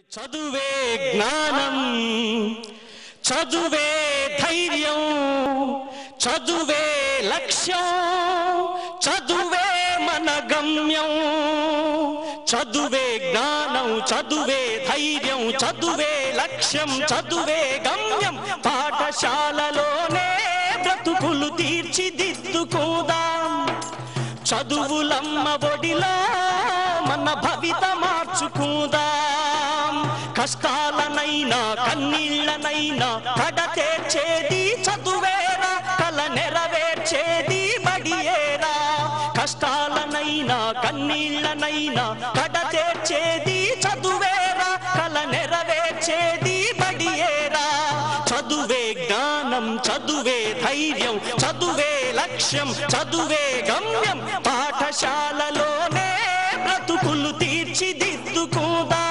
చదువే జ్ఞానం చదువే ధైర్యం చదువే లక్ష్యం చదువే మన గమ్యం చదువే జ్ఞానం చదువే ధైర్యం చదువే లక్ష్యం చదువే గమ్యం పాఠశాలలోనే బ్రతుకులు తీర్చిదిద్దుకుందాం చదువులమ్మ ఒడిలో మన భవిత మార్చుకుందాం కష్టాలనైనా కన్నీళ్ళనైనా కడ తీర్చేది చదువేరా కల నెరవేర్చేది బడియేరా కష్టాలనైనా కన్నీళ్ళనైనా కడ తీర్చేది చదువేరా కల నెరవేర్చేది బడియేరా చదువే జ్ఞానం చదువే ధైర్యం చదువే లక్ష్యం చదువే గమ్యం పాఠశాలలోనే బ్రతుకులు తీర్చిదిద్దుకుందా